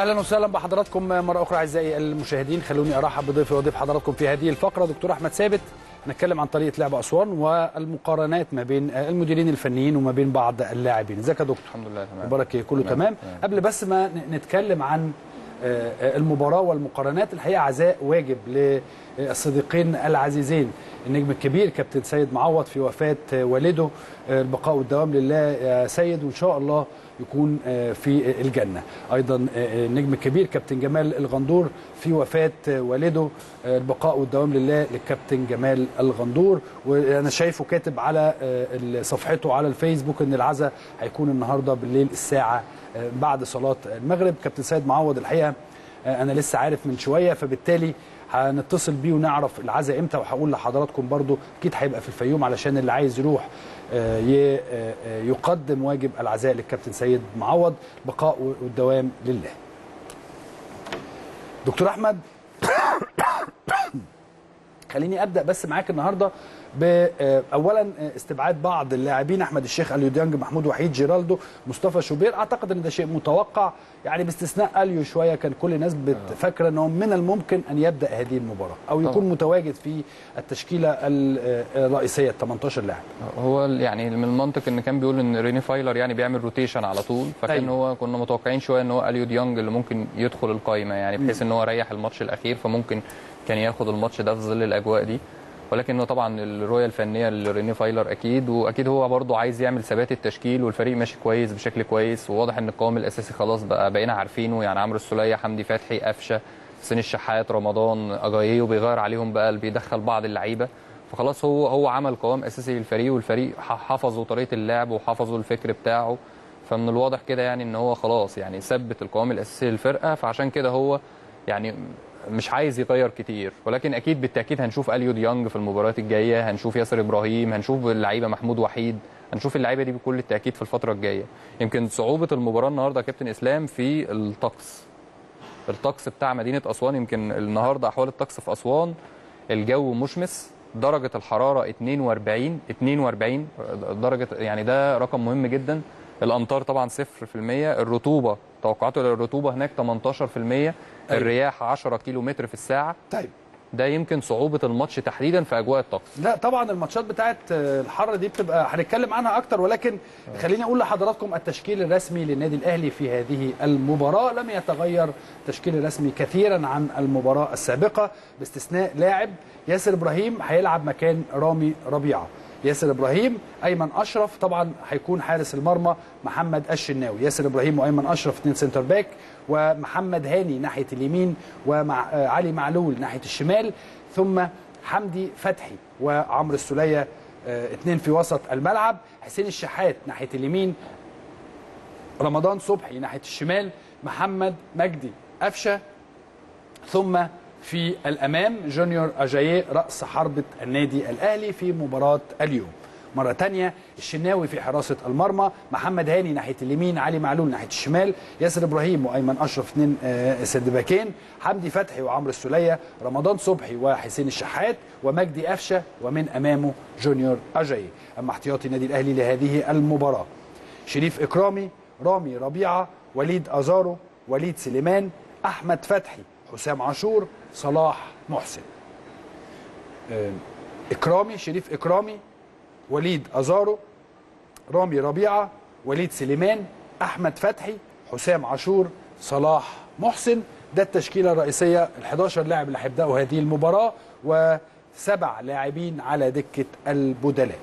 اهلا وسهلا بحضراتكم مره اخرى اعزائي المشاهدين خلوني ارحب بضيفي وضيف حضراتكم في هذه الفقره دكتور احمد ثابت نتكلم عن طريقه لعب اسوان والمقارنات ما بين المديرين الفنيين وما بين بعض اللاعبين ازيك يا دكتور الحمد لله تمام مبارك كله تمام. تمام تمام. قبل بس ما ن- نتكلم عن آه، آه، المباراه والمقارنات الحقيقه عزاء واجب للصديقين العزيزين النجم الكبير كابتن سيد معوض في وفاه آه، والده آه، البقاء والدوام لله يا سيد وان شاء الله يكون آه، في الجنه ايضا آه، النجم الكبير كابتن جمال الغندور في وفاه آه، والده آه، البقاء والدوام لله للكابتن جمال الغندور وانا شايفه كاتب على آه، صفحته على الفيسبوك ان العزاء هيكون النهارده بالليل الساعه آه، بعد صلاه المغرب كابتن سيد معوض الحقيقه آه، انا لسه عارف من شويه فبالتالي هنتصل بيه ونعرف العزاء امتى وهقول لحضراتكم برضو اكيد هيبقى في الفيوم علشان اللي عايز يروح آه، ي- آه، آه، يقدم واجب العزاء للكابتن سيد معوض بقاء والدوام لله دكتور احمد خليني ابدا بس معاك النهارده ب- آه، اولا آه، استبعاد بعض اللاعبين احمد الشيخ اليو ديانج محمود وحيد جيرالدو مصطفى شوبير اعتقد ان ده شيء متوقع يعني باستثناء اليو شويه كان كل الناس بت- فاكره انه من الممكن ان يبدا هذه المباراه او يكون طبعا. متواجد في التشكيله ال- آه، الرئيسيه 18 لاعب هو ال- يعني من المنطق ان كان بيقول ان ريني فايلر يعني بيعمل روتيشن على طول فكان أيوة. هو كنا متوقعين شويه ان هو اليو ديانج اللي ممكن يدخل القايمه يعني بحيث ان هو ريح الماتش الاخير فممكن كان ياخد الماتش ده في ظل الاجواء دي ولكن طبعا الرؤيه الفنيه لريني فايلر اكيد واكيد هو برضه عايز يعمل ثبات التشكيل والفريق ماشي كويس بشكل كويس وواضح ان القوام الاساسي خلاص بقى بقينا عارفينه يعني عمرو السوليه حمدي فتحي قفشه حسين الشحات رمضان اجاييه وبيغير عليهم بقى اللي بيدخل بعض اللعيبه فخلاص هو هو عمل قوام اساسي للفريق والفريق ح- حفظوا طريقه اللعب وحفظوا الفكر بتاعه فمن الواضح كده يعني ان هو خلاص يعني ثبت القوام الاساسي للفرقه فعشان كده هو يعني مش عايز يغير كتير ولكن اكيد بالتاكيد هنشوف اليو ديانج في المباريات الجايه هنشوف ياسر ابراهيم هنشوف اللعيبه محمود وحيد هنشوف اللعيبه دي بكل التاكيد في الفتره الجايه يمكن صعوبه المباراه النهارده يا كابتن اسلام في الطقس الطقس بتاع مدينه اسوان يمكن النهارده احوال الطقس في اسوان الجو مشمس درجه الحراره 42 42 درجه يعني ده رقم مهم جدا الامطار طبعا 0% الرطوبه توقعات الرطوبه هناك 18% الرياح 10 كيلو متر في الساعه طيب ده يمكن صعوبه الماتش تحديدا في اجواء الطقس لا طبعا الماتشات بتاعت آه، الحر دي بتبقى هنتكلم عنها اكتر ولكن خليني اقول لحضراتكم التشكيل الرسمي للنادي الاهلي في هذه المباراه لم يتغير التشكيل الرسمي كثيرا عن المباراه السابقه باستثناء لاعب ياسر ابراهيم هيلعب مكان رامي ربيعه ياسر ابراهيم ايمن اشرف طبعا هيكون حارس المرمى محمد الشناوي ياسر ابراهيم وايمن اشرف اثنين سنتر باك ومحمد هاني ناحيه اليمين وعلي معلول ناحيه الشمال ثم حمدي فتحي وعمرو السوليه آه، اثنين في وسط الملعب حسين الشحات ناحيه اليمين رمضان صبحي ناحيه الشمال محمد مجدي قفشه ثم في الامام جونيور اجاييه راس حربه النادي الاهلي في مباراه اليوم مرة تانية الشناوي في حراسة المرمى محمد هاني ناحية اليمين علي معلول ناحية الشمال ياسر إبراهيم وأيمن أشرف اثنين آه، سردباكين حمدي فتحي وعمرو السولية رمضان صبحي وحسين الشحات ومجدي قفشة ومن أمامه جونيور أجاييه أما احتياطي النادي الأهلي لهذه المباراة شريف إكرامي رامي ربيعة وليد أزارو وليد سليمان أحمد فتحي حسام عاشور صلاح محسن آه، إكرامي شريف إكرامي وليد أزارو رامي ربيعة وليد سليمان أحمد فتحي حسام عاشور صلاح محسن ده التشكيلة الرئيسية ال 11 لاعب اللي هيبدأوا هذه المباراة وسبع لاعبين على دكة البدلاء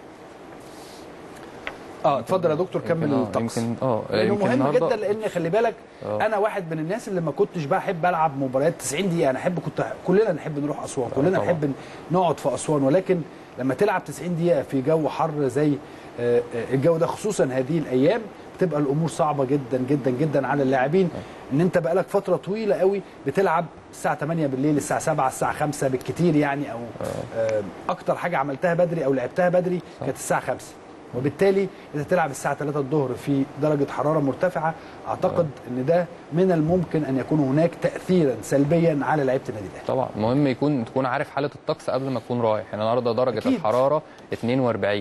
اه اتفضل يا دكتور كمل يمكن- آه، الطقس يمكن اه لانه يمكن مهم النهاردة- جدا لان خلي بالك آه. انا واحد من الناس اللي ما كنتش بحب العب مباريات 90 دقيقه انا احب كنت كلنا نحب نروح اسوان كلنا طبعا. نحب نقعد في اسوان ولكن لما تلعب 90 دقيقه في جو حر زي آه، آه، الجو ده خصوصا هذه الايام بتبقى الامور صعبه جدا جدا جدا على اللاعبين ان انت بقالك فتره طويله قوي بتلعب الساعه 8 بالليل الساعه 7 الساعه 5 بالكتير يعني او آه، اكتر حاجه عملتها بدري او لعبتها بدري كانت الساعه 5 وبالتالي انت تلعب الساعه 3 الظهر في درجه حراره مرتفعه اعتقد ان ده من الممكن ان يكون هناك تاثيرا سلبيا على لعيبه النادي الاهلي طبعا مهم يكون تكون عارف حاله الطقس قبل ما تكون رايح يعني النهارده درجه أكيد. الحراره 42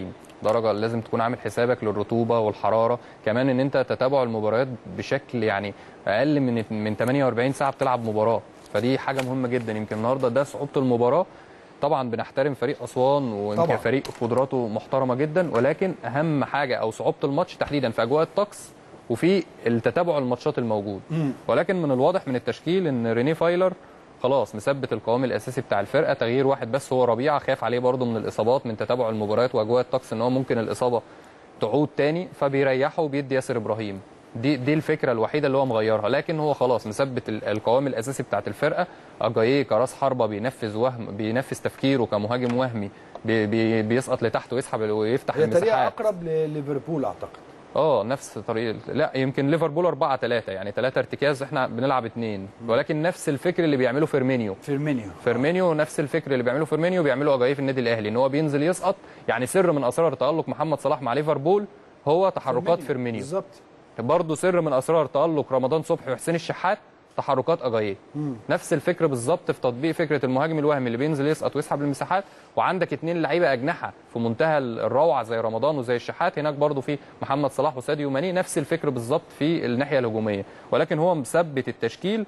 درجه لازم تكون عامل حسابك للرطوبه والحراره كمان ان انت تتابع المباريات بشكل يعني اقل من من 48 ساعه بتلعب مباراه فدي حاجه مهمه جدا يمكن النهارده ده صعوبه المباراه طبعا بنحترم فريق اسوان ويمكن طبعاً. فريق قدراته محترمه جدا ولكن اهم حاجه او صعوبه الماتش تحديدا في اجواء الطقس وفي التتابع الماتشات الموجود ولكن من الواضح من التشكيل ان ريني فايلر خلاص مثبت القوام الاساسي بتاع الفرقه تغيير واحد بس هو ربيعه خاف عليه برضه من الاصابات من تتابع المباريات واجواء الطقس ان هو ممكن الاصابه تعود تاني فبيريحه وبيدي ياسر ابراهيم دي دي الفكره الوحيده اللي هو مغيرها لكن هو خلاص مثبت ال- القوام الاساسي بتاعت الفرقه اجاييه كراس حربه بينفذ وهم بينفذ تفكيره كمهاجم وهمي بي بي بيسقط لتحت ويسحب ويفتح هي طريقه المساحات اقرب لليفربول اعتقد اه نفس طريقه لا يمكن ليفربول 4 3 يعني 3 ارتكاز احنا بنلعب اثنين ولكن نفس الفكر اللي بيعمله فيرمينيو فيرمينيو فيرمينيو نفس الفكر اللي بيعمله فيرمينيو بيعمله اجاييه في النادي الاهلي ان هو بينزل يسقط يعني سر من اسرار تالق محمد صلاح مع ليفربول هو تحركات فيرمينيو بالظبط برضه سر من اسرار تالق رمضان صبحي وحسين الشحات تحركات اجاييه نفس الفكر بالظبط في تطبيق فكره المهاجم الوهمي اللي بينزل يسقط ويسحب المساحات وعندك اتنين لعيبه اجنحه في منتهى الروعه زي رمضان وزي الشحات هناك برضه في محمد صلاح وساديو ماني نفس الفكر بالظبط في الناحيه الهجوميه ولكن هو مثبت التشكيل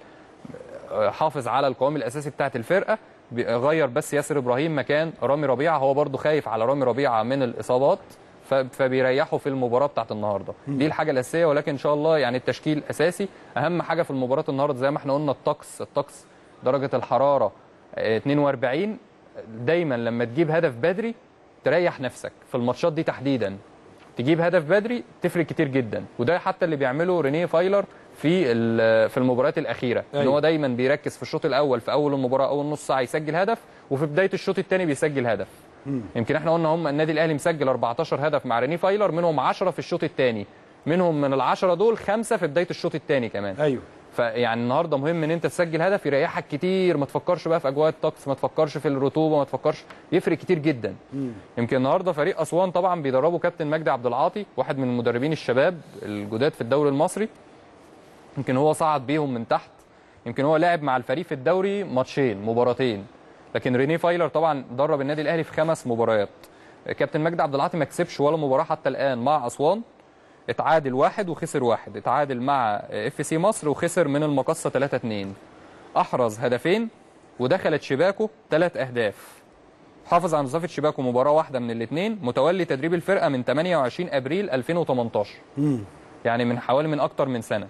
حافظ على القوام الاساسي بتاعت الفرقه غير بس ياسر ابراهيم مكان رامي ربيعه هو برضه خايف على رامي ربيعه من الاصابات ف- فبيريحوا في المباراه بتاعت النهارده دي الحاجه الاساسيه ولكن ان شاء الله يعني التشكيل اساسي اهم حاجه في المباراه النهارده زي ما احنا قلنا الطقس الطقس درجه الحراره آه، 42 دايما لما تجيب هدف بدري تريح نفسك في الماتشات دي تحديدا تجيب هدف بدري تفرق كتير جدا وده حتى اللي بيعمله رينيه فايلر في ال- في المباريات الاخيره ان أيوة. هو دايما بيركز في الشوط الاول في اول المباراه اول نص ساعه يسجل هدف وفي بدايه الشوط الثاني بيسجل هدف يمكن احنا قلنا هم النادي الاهلي مسجل 14 هدف مع رينيه فايلر منهم 10 في الشوط الثاني منهم من العشرة دول خمسة في بداية الشوط الثاني كمان ايوه فيعني النهارده مهم ان انت تسجل هدف يريحك كتير ما تفكرش بقى في اجواء الطقس ما تفكرش في الرطوبه ما تفكرش يفرق كتير جدا يمكن النهارده فريق اسوان طبعا بيدربه كابتن مجدي عبد العاطي واحد من المدربين الشباب الجداد في الدوري المصري يمكن هو صعد بيهم من تحت يمكن هو لعب مع الفريق في الدوري ماتشين مباراتين لكن رينيه فايلر طبعا درب النادي الاهلي في خمس مباريات كابتن مجدي عبد العاطي ما كسبش ولا مباراه حتى الان مع اسوان اتعادل واحد وخسر واحد اتعادل مع اف سي مصر وخسر من المقصه 3 2 احرز هدفين ودخلت شباكه ثلاث اهداف حافظ على نظافه شباكه مباراه واحده من الاثنين متولي تدريب الفرقه من 28 ابريل 2018 يعني من حوالي من اكتر من سنه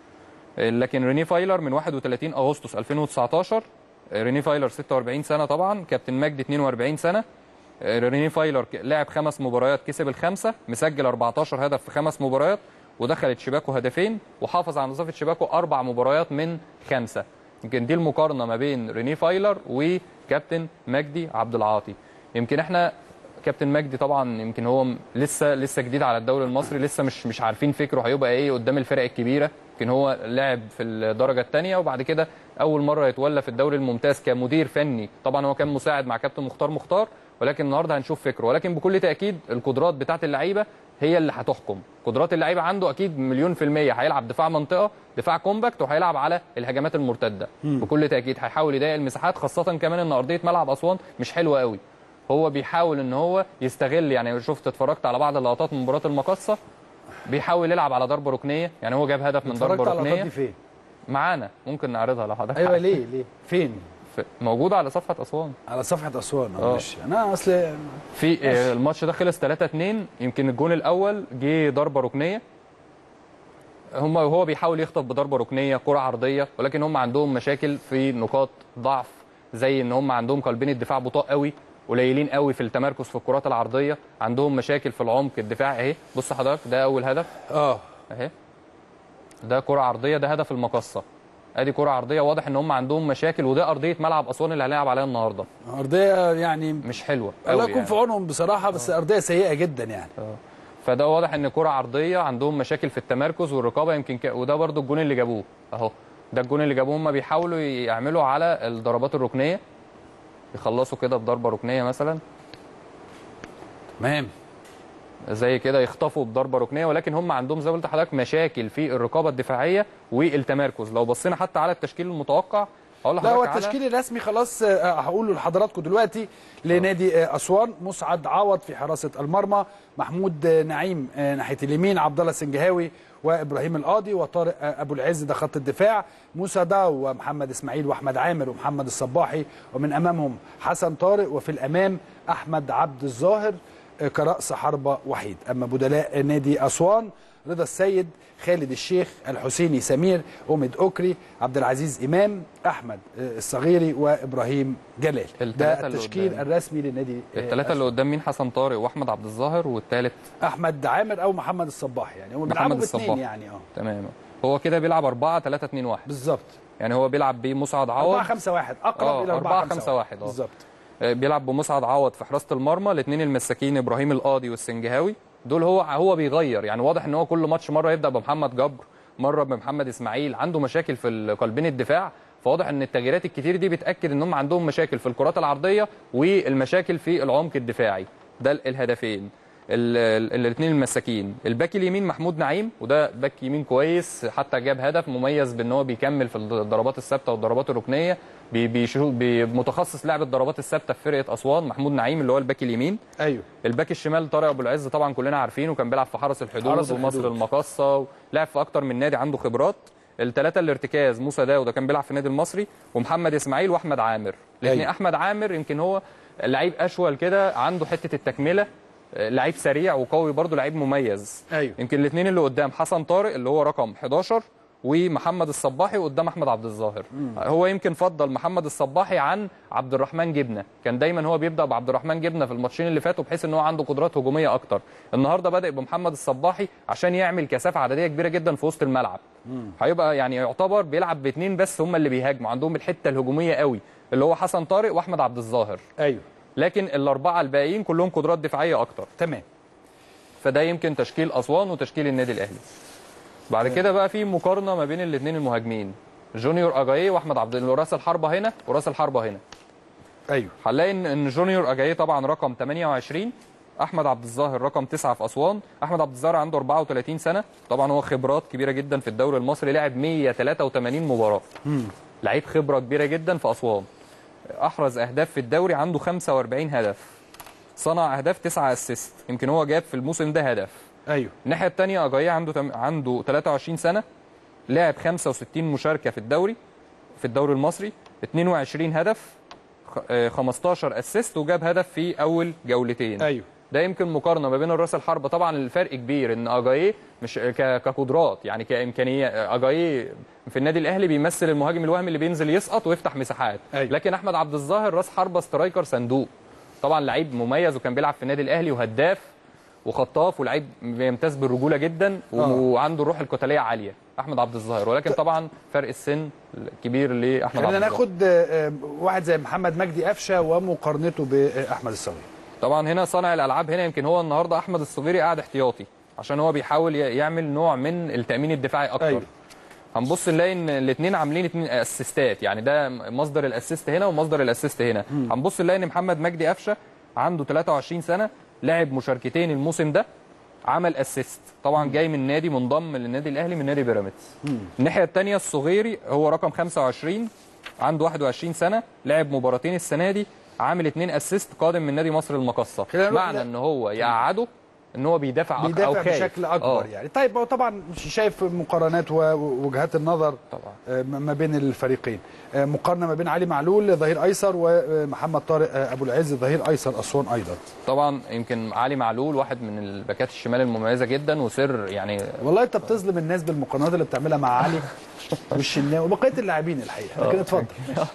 لكن ريني فايلر من 31 اغسطس 2019 ريني فايلر 46 سنه طبعا كابتن مجدي 42 سنه ريني فايلر ك- لعب خمس مباريات كسب الخمسه مسجل 14 هدف في خمس مباريات ودخلت شباكه هدفين وحافظ على نظافه شباكه اربع مباريات من خمسه يمكن دي المقارنه ما بين ريني فايلر وكابتن مجدي عبد العاطي يمكن احنا كابتن مجدي طبعا يمكن هو م- لسه لسه جديد على الدوري المصري لسه مش مش عارفين فكره هيبقى ايه قدام الفرق الكبيره يمكن هو لعب في الدرجه الثانيه وبعد كده اول مره يتولى في الدوري الممتاز كمدير فني طبعا هو كان مساعد مع كابتن مختار مختار ولكن النهارده هنشوف فكره ولكن بكل تاكيد القدرات بتاعه اللعيبه هي اللي هتحكم قدرات اللعيبه عنده اكيد مليون في الميه هيلعب دفاع منطقه دفاع كومباكت وهيلعب على الهجمات المرتده بكل تاكيد هيحاول يضايق المساحات خاصه كمان ان ارضيه ملعب اسوان مش حلوه قوي هو بيحاول ان هو يستغل يعني شفت اتفرجت على بعض اللقطات من مباراه المقصه بيحاول يلعب على ضربه ركنيه يعني هو جاب هدف من ضربه اتفرجت على اللقطات ركنيه دي فين؟ معانا ممكن نعرضها لو حضرتك ايوه عايز. ليه ليه؟ فين؟ في- موجوده على صفحه اسوان على صفحه اسوان آه. مش انا اصل في آه، الماتش ده خلص 3 2 يمكن الجون الاول جه ضربه ركنيه هم وهو بيحاول يخطف بضربه ركنيه كره عرضيه ولكن هم عندهم مشاكل في نقاط ضعف زي ان هم عندهم قلبين الدفاع بطاء قوي قليلين قوي في التمركز في الكرات العرضيه عندهم مشاكل في العمق الدفاع اهي بص حضرتك ده اول هدف اه اهي ده كره عرضيه ده هدف المقصه ادي كره عرضيه واضح ان هم عندهم مشاكل وده ارضيه ملعب اسوان اللي هنلعب عليها النهارده ارضيه يعني مش حلوه الله قوي يكون في عونهم بصراحه بس ارضيه سيئه جدا يعني فده واضح ان كره عرضيه عندهم مشاكل في التمركز والرقابه يمكن ك... وده برضو الجون اللي جابوه اهو ده الجون اللي جابوه هم بيحاولوا يعملوا على الضربات الركنيه يخلصوا كده بضربه ركنيه مثلا تمام زي كده يخطفوا بضربه ركنيه ولكن هم عندهم زي ما قلت لحضرتك مشاكل في الرقابه الدفاعيه والتمركز لو بصينا حتى على التشكيل المتوقع أقول لا هو لحضرتك على- التشكيل الرسمي خلاص آه، هقوله لحضراتكم دلوقتي لنادي آه، اسوان مسعد عوض في حراسه المرمى محمود آه، نعيم آه، ناحيه اليمين عبد الله السنجهاوي وابراهيم القاضي وطارق آه، ابو العز ده خط الدفاع موسى داو ومحمد اسماعيل واحمد عامر ومحمد الصباحي ومن امامهم حسن طارق وفي الامام احمد عبد الظاهر آه، كراس حربه وحيد اما بدلاء نادي اسوان رضا السيد خالد الشيخ الحسيني سمير أمد أكري عبد العزيز إمام أحمد آه، الصغيري وإبراهيم جلال التلاتة ده اللي التشكيل قدام. الرسمي للنادي آه، الثلاثه اللي قدام مين حسن طارق واحمد عبد الظاهر والثالث أحمد عامر أو محمد الصباح يعني هم محمد بيلعبوا باثنين الصباح. يعني اه تمام هو كده بيلعب 4 3 2 1 بالظبط يعني هو بيلعب بمسعد 4 عوض 5 1 أقرب آه، إلى 4 4 5 5 1 1 آه. بالظبط آه، بيلعب بمسعد عوض في حراسه المرمى الاثنين المساكين ابراهيم القاضي والسنجهاوي دول هو هو بيغير يعني واضح ان هو كل ماتش مره يبدا بمحمد جبر مره بمحمد اسماعيل عنده مشاكل في ال- قلبين الدفاع فواضح ان التغييرات الكتير دي بتاكد ان هم عندهم مشاكل في الكرات العرضيه والمشاكل في العمق الدفاعي ده ال- الهدفين الاثنين المساكين الباك اليمين محمود نعيم وده باك يمين كويس حتى جاب هدف مميز بان هو بيكمل في الضربات الثابته والضربات الركنيه بي- بيشو- بي- متخصص لعب الضربات الثابته في فرقه اسوان محمود نعيم اللي هو الباك اليمين أيوه الباك الشمال طارق ابو العز طبعا كلنا عارفينه وكان بيلعب في حرس الحدود حرس ومصر الحدود. المقاصه ولعب في اكتر من نادي عنده خبرات الثلاثه الارتكاز موسى داو ده كان بيلعب في النادي المصري ومحمد اسماعيل واحمد عامر الاثنين أيوة. احمد عامر يمكن هو لعيب اشول كده عنده حته التكمله آه، لعيب سريع وقوي برضه لعيب مميز أيوه يمكن الاثنين اللي قدام حسن طارق اللي هو رقم 11 ومحمد الصباحي قدام احمد عبد الظاهر هو يمكن فضل محمد الصباحي عن عبد الرحمن جبنه كان دايما هو بيبدا بعبد الرحمن جبنه في الماتشين اللي فاتوا بحيث ان هو عنده قدرات هجوميه اكتر النهارده بدا بمحمد الصباحي عشان يعمل كثافه عدديه كبيره جدا في وسط الملعب هيبقى يعني يعتبر بيلعب باثنين بس هم اللي بيهاجموا عندهم الحته الهجوميه قوي اللي هو حسن طارق واحمد عبد الظاهر أيوه لكن الاربعه الباقيين كلهم قدرات دفاعيه اكتر تمام فده يمكن تشكيل اسوان وتشكيل النادي الاهلي بعد كده بقى في مقارنه ما بين الاثنين المهاجمين جونيور اجاييه واحمد عبد الله راس الحربه هنا وراس الحربه هنا أيوه هنلاقي ان ان جونيور اجاييه طبعا رقم 28 احمد عبد الظاهر رقم 9 في اسوان احمد عبد الظاهر عنده 34 سنه طبعا هو خبرات كبيره جدا في الدوري المصري لعب 183 مباراه لعيب خبره كبيره جدا في اسوان احرز اهداف في الدوري عنده 45 هدف صنع اهداف 9 اسيست يمكن هو جاب في الموسم ده هدف أيوه الناحيه الثانيه اجاييه عنده تم... عنده 23 سنه لعب 65 مشاركه في الدوري في الدوري المصري 22 هدف خ- آه، 15 اسيست وجاب هدف في اول جولتين أيوه ده يمكن مقارنه ما بين الراس الحربه طبعا الفرق كبير ان اجاييه مش ك- كقدرات يعني كامكانيه اجاييه في النادي الاهلي بيمثل المهاجم الوهمي اللي بينزل يسقط ويفتح مساحات أيوة. لكن احمد عبد الظاهر راس حربه سترايكر صندوق طبعا لعيب مميز وكان بيلعب في النادي الاهلي وهداف وخطاف ولعيب بيمتاز بالرجوله جدا آه. وعنده الروح القتاليه عاليه احمد عبد الظاهر ولكن طبعا فرق السن كبير لاحمد عبد خلينا الظاهر ناخد آه، آه، واحد زي محمد مجدي قفشه ومقارنته باحمد الصغير طبعا هنا صانع الالعاب هنا يمكن هو النهارده احمد الصغيري قاعد احتياطي عشان هو بيحاول ي- يعمل نوع من التامين الدفاعي اكتر أيوة. أيوه. هنبص نلاقي ان الاثنين عاملين اتنين اسيستات يعني ده مصدر الاسيست هنا ومصدر الاسيست هنا هنبص نلاقي ان محمد مجدي قفشه عنده 23 سنه لعب مشاركتين الموسم ده عمل اسيست طبعا جاي من نادي منضم للنادي الاهلي من نادي بيراميدز الناحيه الثانيه الصغيري هو رقم 25 عنده 21 سنه لعب مباراتين السنه دي عامل اتنين اسيست قادم من نادي مصر المقاصه خلينا نروح معنى ل- ان هو يقعده ان هو بيدافع, أك- او بيدافع خايف بشكل اكبر آه، يعني طيب هو طبعا مش شايف مقارنات ووجهات النظر طبعا آه، ما بين الفريقين آه، مقارنه ما بين علي معلول ظهير ايسر ومحمد طارق آه، ابو العز ظهير ايسر اسوان ايضا طبعا يمكن علي معلول واحد من الباكات الشمال المميزه جدا وسر يعني والله انت بتظلم الناس بالمقارنات اللي بتعملها مع علي والشناوي وبقيه اللاعبين الحقيقه لكن اتفضل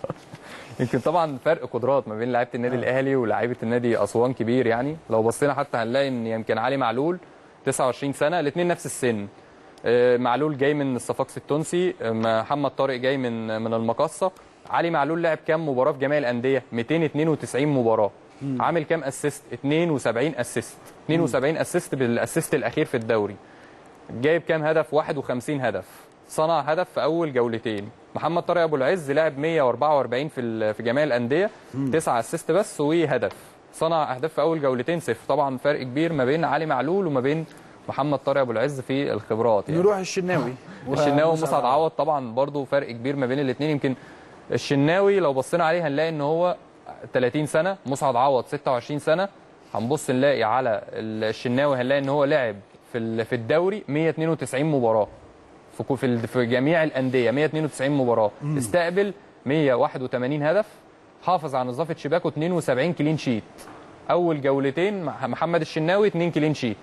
يمكن طبعا فرق قدرات ما بين لعيبه النادي الاهلي ولاعيبه النادي اسوان كبير يعني لو بصينا حتى هنلاقي ان يمكن علي معلول 29 سنه الاثنين نفس السن آه، معلول جاي من الصفاقسي التونسي آه، محمد طارق جاي من من المقصه علي معلول لعب كام مباراه في جميع الانديه 292 مباراه عامل كام اسيست 72 اسيست 72 اسيست بالاسيست الاخير في الدوري جايب كام هدف 51 هدف صنع هدف في اول جولتين محمد طارق ابو العز لعب 144 في ال- في جميع الانديه 9 اسيست بس وهدف صنع اهداف في اول جولتين صفر طبعا فرق كبير ما بين علي معلول وما بين محمد طارق ابو العز في الخبرات يعني نروح الشناوي الشناوي ومسعد ومسعد عوض طبعا برضو فرق كبير ما بين الاثنين يمكن الشناوي لو بصينا عليه هنلاقي ان هو 30 سنه مسعد عوض 26 سنه هنبص نلاقي على الشناوي هنلاقي ان هو لعب في ال- في الدوري 192 مباراه في كو- في ال- في جميع الانديه 192 مباراه استقبل 181 هدف حافظ على نظافه شباكه 72 كلين شيت اول جولتين مع محمد الشناوي 2 كلين شيت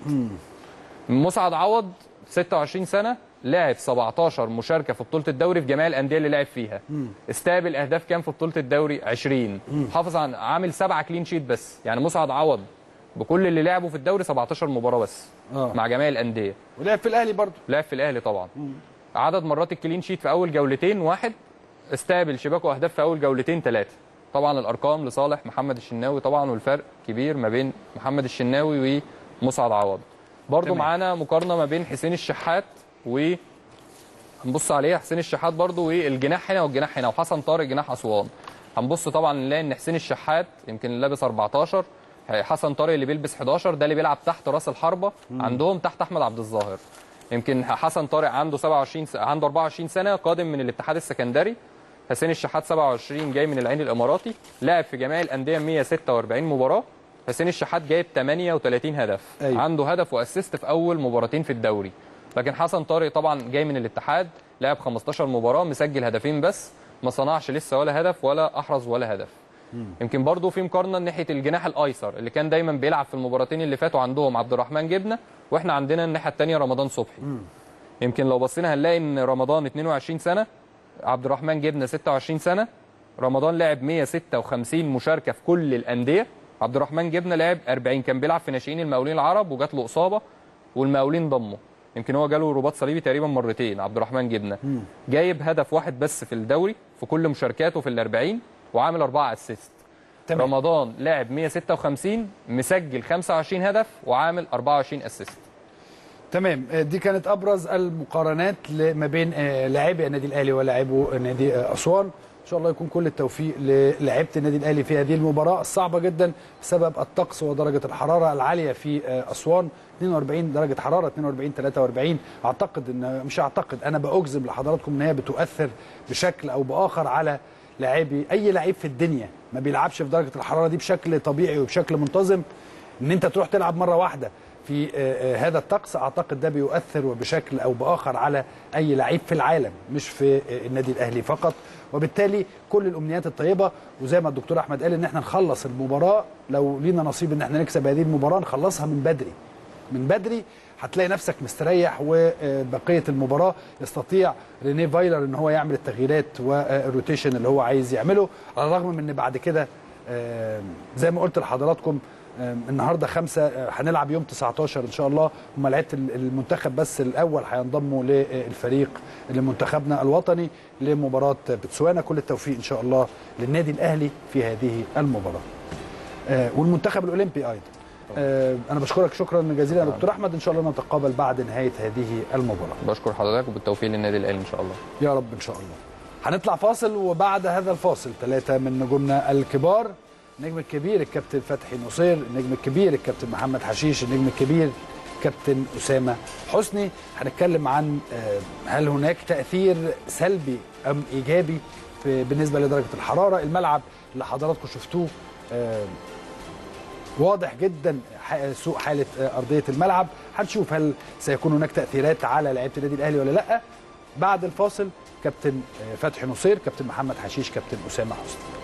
مسعد عوض 26 سنه لعب 17 مشاركه في بطوله الدوري في جميع الانديه اللي لعب فيها استقبل اهداف كام في بطوله الدوري 20 حافظ عن عامل 7 كلين شيت بس يعني مسعد عوض بكل اللي لعبه في الدوري 17 مباراه بس آه. مع جميع الانديه ولعب في الاهلي برضه لعب في الاهلي طبعا عدد مرات الكلين شيت في اول جولتين واحد استقبل شباكه اهداف في اول جولتين ثلاثه طبعا الارقام لصالح محمد الشناوي طبعا والفرق كبير ما بين محمد الشناوي ومسعد عوض برضو تمام. معانا مقارنه ما بين حسين الشحات و هنبص عليها حسين الشحات برضو والجناح هنا والجناح هنا وحسن طارق جناح اسوان هنبص طبعا نلاقي ان حسين الشحات يمكن لابس 14 حسن طارق اللي بيلبس 11 ده اللي بيلعب تحت راس الحربه عندهم تحت احمد عبد الظاهر يمكن حسن طارق عنده 27 س... عنده 24 سنه قادم من الاتحاد السكندري حسين الشحات 27 جاي من العين الاماراتي لعب في جميع الانديه 146 مباراه حسين الشحات جايب 38 هدف أيوة. عنده هدف واسيست في اول مباراتين في الدوري لكن حسن طارق طبعا جاي من الاتحاد لعب 15 مباراه مسجل هدفين بس ما صنعش لسه ولا هدف ولا احرز ولا هدف يمكن برضو في مقارنه ناحيه الجناح الايسر اللي كان دايما بيلعب في المباراتين اللي فاتوا عندهم عبد الرحمن جبنه واحنا عندنا الناحيه الثانيه رمضان صبحي يمكن لو بصينا هنلاقي ان رمضان 22 سنه عبد الرحمن جبنه 26 سنه رمضان لعب 156 مشاركه في كل الانديه عبد الرحمن جبنه لعب 40 كان بيلعب في ناشئين المقاولين العرب وجات له اصابه والمقاولين ضمه يمكن هو جاله رباط صليبي تقريبا مرتين عبد الرحمن جبنه جايب هدف واحد بس في الدوري في كل مشاركاته في ال 40 وعامل أربعة اسيست تمام. رمضان لعب 156 مسجل 25 هدف وعامل 24 اسيست تمام آه، دي كانت ابرز المقارنات ل- ما بين آه، لاعبي النادي الاهلي ولاعبو نادي آه، اسوان ان شاء الله يكون كل التوفيق للاعيبه النادي الاهلي في هذه المباراه الصعبه جدا بسبب الطقس ودرجه الحراره العاليه في آه، اسوان 42 درجه حراره 42 43 اعتقد ان مش اعتقد انا باجزم لحضراتكم ان هي بتؤثر بشكل او باخر على لاعبي اي لعيب في الدنيا ما بيلعبش في درجه الحراره دي بشكل طبيعي وبشكل منتظم ان انت تروح تلعب مره واحده في آه، آه، هذا الطقس اعتقد ده بيؤثر وبشكل او باخر على اي لعيب في العالم مش في آه، النادي الاهلي فقط وبالتالي كل الامنيات الطيبه وزي ما الدكتور احمد قال ان احنا نخلص المباراه لو لينا نصيب ان احنا نكسب هذه المباراه نخلصها من بدري من بدري هتلاقي نفسك مستريح وبقيه المباراه يستطيع رينيه فايلر ان هو يعمل التغييرات والروتيشن اللي هو عايز يعمله على الرغم من ان بعد كده آه، زي ما قلت لحضراتكم آه، النهارده خمسه آه، هنلعب يوم 19 ان شاء الله هم لعيبه المنتخب بس الاول هينضموا للفريق لمنتخبنا الوطني لمباراه بتسوانا كل التوفيق ان شاء الله للنادي الاهلي في هذه المباراه آه، والمنتخب الاولمبي ايضا آه، انا بشكرك شكرا جزيلا يا دكتور احمد ان شاء الله نتقابل بعد نهايه هذه المباراه بشكر حضرتك وبالتوفيق للنادي الاهلي ان شاء الله يا رب ان شاء الله هنطلع فاصل وبعد هذا الفاصل ثلاثة من نجومنا الكبار النجم الكبير الكابتن فتحي نصير النجم الكبير الكابتن محمد حشيش النجم الكبير كابتن أسامة حسني هنتكلم عن آه، هل هناك تأثير سلبي أم إيجابي في بالنسبة لدرجة الحرارة الملعب اللي حضراتكم شفتوه آه، واضح جدا ح- سوء حاله آه، ارضيه الملعب هنشوف هل سيكون هناك تاثيرات على لعيبه النادي الاهلي ولا لا بعد الفاصل كابتن آه، فتحي نصير كابتن محمد حشيش كابتن اسامه حسني